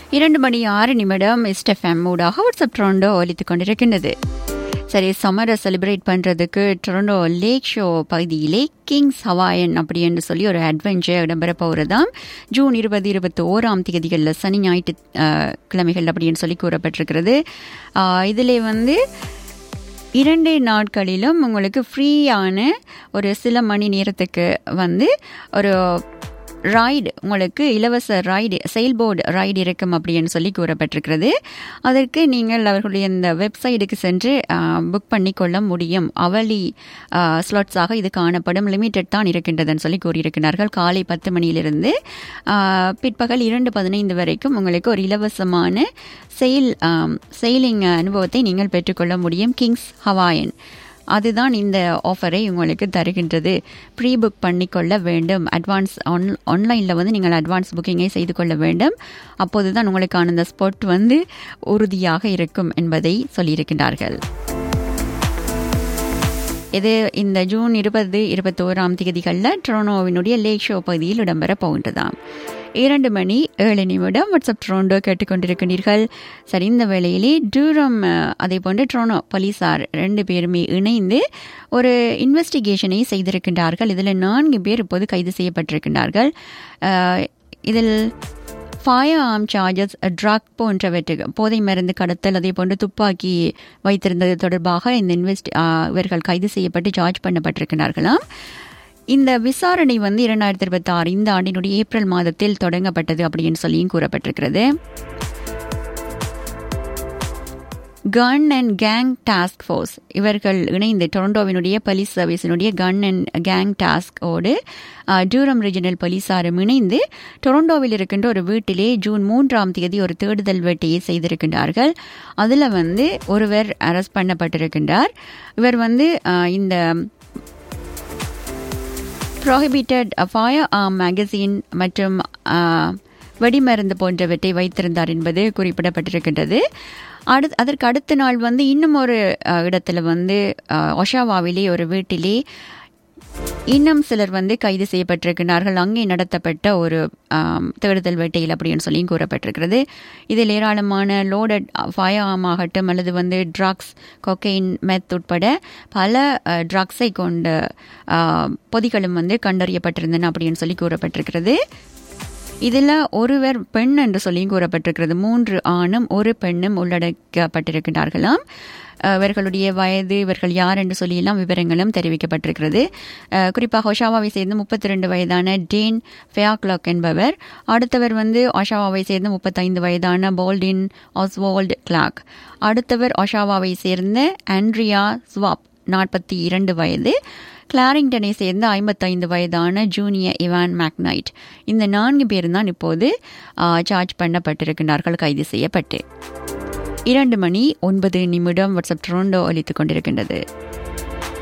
இரண்டு மணி ஆறு நிமிடம் எஸ்டெஃப்எம் ஊடாக வாட்ஸ்அப் ட்ரோண்டோ ஒலித்துக் கொண்டிருக்கின்றது சரி சம்மரை செலிப்ரேட் பண்ணுறதுக்கு டொரண்டோ லேக் ஷோ பகுதியிலே கிங்ஸ் ஹவாயன் அப்படி என்று சொல்லி ஒரு அட்வென்ச்சர் இடம்பெற போகிறதாம் ஜூன் இருபது இருபத்தி ஓராம் தேதிகளில் சனி ஞாயிற்று அஹ், கிழமைகள் அப்படின்னு சொல்லி கூறப்பட்டிருக்கிறது இதில் வந்து இரண்டு நாட்களிலும் உங்களுக்கு ஃப்ரீயான ஒரு சில மணி நேரத்துக்கு வந்து ஒரு ரைடு உங்களுக்கு இலவச ரைடு செயல்போர்டு ரைடு இருக்கும் அப்படின்னு சொல்லி கூறப்பட்டிருக்கிறது அதற்கு நீங்கள் அவர்களுடைய இந்த வெப்சைட்டுக்கு சென்று புக் பண்ணி கொள்ள முடியும் அவலி ஸ்லாட்ஸாக இது காணப்படும் லிமிட்டட் தான் இருக்கின்றதுன்னு சொல்லி கூறியிருக்கிறார்கள் காலை பத்து மணியிலிருந்து ஆ, பிற்பகல் இரண்டு பதினைந்து வரைக்கும் உங்களுக்கு ஒரு இலவசமான செயல் செயலிங் அனுபவத்தை நீங்கள் பெற்றுக்கொள்ள முடியும் கிங்ஸ் ஹவாயன் அதுதான் இந்த ஆஃபரை உங்களுக்கு தருகின்றது ப்ரீ புக் பண்ணிக்கொள்ள வேண்டும் அட்வான்ஸ் ஆன் ஆன்லைனில் வந்து நீங்கள் அட்வான்ஸ் புக்கிங்கை செய்து கொள்ள வேண்டும் அப்போது தான் உங்களுக்கான இந்த ஸ்பாட் வந்து உறுதியாக இருக்கும் என்பதை சொல்லியிருக்கின்றார்கள் இது இந்த ஜூன் இருபது இருபத்தோராம் தேதிகளில் டொரோனோவினுடைய லேக் ஷோ பகுதியில் இடம்பெற போகின்றதாம் இரண்டு மணி ஏழு நிமிடம் வாட்ஸ்அப் ட்ரோண்டோ கேட்டுக்கொண்டிருக்கிறீர்கள் சரி இந்த வேளையிலே டூரம் அஹ், அதே போன்று ட்ரோனோ போலீசார் ரெண்டு பேருமே இணைந்து ஒரு இன்வெஸ்டிகேஷனை செய்திருக்கின்றார்கள் இதில் நான்கு பேர் இப்போது கைது செய்யப்பட்டிருக்கின்றார்கள் அஹ், இதில் ஃபயர் ஆர்ம் சார்ஜஸ் ட்ரக் போன்றவற்றுக்கு போதை மருந்து கடத்தல் அதே போன்று துப்பாக்கி வைத்திருந்தது தொடர்பாக இந்த இன்வெஸ்ட் இவர்கள் கைது செய்யப்பட்டு சார்ஜ் பண்ணப்பட்டிருக்கிறார்களாம் இந்த விசாரணை வந்து இரண்டாயிரத்தி இருபத்தி ஆறு இந்த ஆண்டினுடைய ஏப்ரல் மாதத்தில் தொடங்கப்பட்டது அப்படின்னு சொல்லியும் கூறப்பட்டிருக்கிறது gun and gang task force இவர்கள் இணைந்து டொரண்டோவினுடைய போலீஸ் சர்வீஸினுடைய கன் அண்ட் கேங் டாஸ்கோடு டூரம் ரீஜனல் போலீசாரும் இணைந்து டொரண்டோவில் இருக்கின்ற ஒரு வீட்டிலே ஜூன் மூன்றாம் தேதி ஒரு தேடுதல் வேட்டையை செய்திருக்கின்றார்கள் அதில் வந்து ஒருவர் அரெஸ்ட் பண்ணப்பட்டிருக்கின்றார் இவர் வந்து அஹ், இந்த ப்ரோஹிபிட்டட் ஃபயர் ஆர்ம் மேகசின் மற்றும் ஆஹ், வெடிமருந்து போன்றவற்றை வைத்திருந்தார் என்பது குறிப்பிடப்பட்டிருக்கின்றது அடுத் அதற்கு அடுத்த நாள் வந்து இன்னும் ஒரு ஆஹ், இடத்துல வந்து ஆஹ், ஒஷாவாவிலே ஒரு வீட்டிலே இன்னும் சிலர் வந்து கைது செய்யப்பட்டிருக்கிறார்கள் அங்கே நடத்தப்பட்ட ஒரு ஆம், தேடுதல் வேட்டையில் அப்படின்னு சொல்லியும் கூறப்பட்டிருக்கிறது இதில் ஏராளமான லோடட் ஃபயர் ஆம் ஆகட்டும் அல்லது வந்து ட்ரக்ஸ் கொக்கைன் மெத் உட்பட பல ட்ரக்ஸை கொண்ட ஆ, பொதிகளும் வந்து கண்டறியப்பட்டிருந்தன அப்படின்னு சொல்லி கூறப்பட்டிருக்கிறது இதில் ஒருவர் பெண் என்று சொல்லியும் கூறப்பட்டிருக்கிறது மூன்று ஆணும் ஒரு பெண்ணும் உள்ளடக்கப்பட்டிருக்கிறார்களாம் அஹ் இவர்களுடைய வயது இவர்கள் யார் என்று சொல்லியெல்லாம் விவரங்களும் தெரிவிக்கப்பட்டிருக்கிறது அஹ் குறிப்பாக ஒஷாவாவை சேர்ந்த முப்பத்தி ரெண்டு வயதான டேன் ஃபேக்லாக் என்பவர் அடுத்தவர் வந்து ஒஷாவாவை சேர்ந்த முப்பத்தைந்து வயதான போல்டின் ஆஸ்வால்ட் கிளாக் அடுத்தவர் ஒஷாவாவை சேர்ந்த ஆண்ட்ரியா ஸ்வாப் நாற்பத்தி இரண்டு வயது கிளாரிங்டனை சேர்ந்த ஐம்பத்தைந்து வயதான ஜூனியர் இவான் மேக்னைட் இந்த நான்கு பேரும் தான் இப்போது சார்ஜ் பண்ணப்பட்டிருக்கிறார்கள் கைது செய்யப்பட்டு இரண்டு மணி ஒன்பது நிமிடம் வாட்ஸ்அப் ட்ரோண்டோ அளித்துக் கொண்டிருக்கின்றது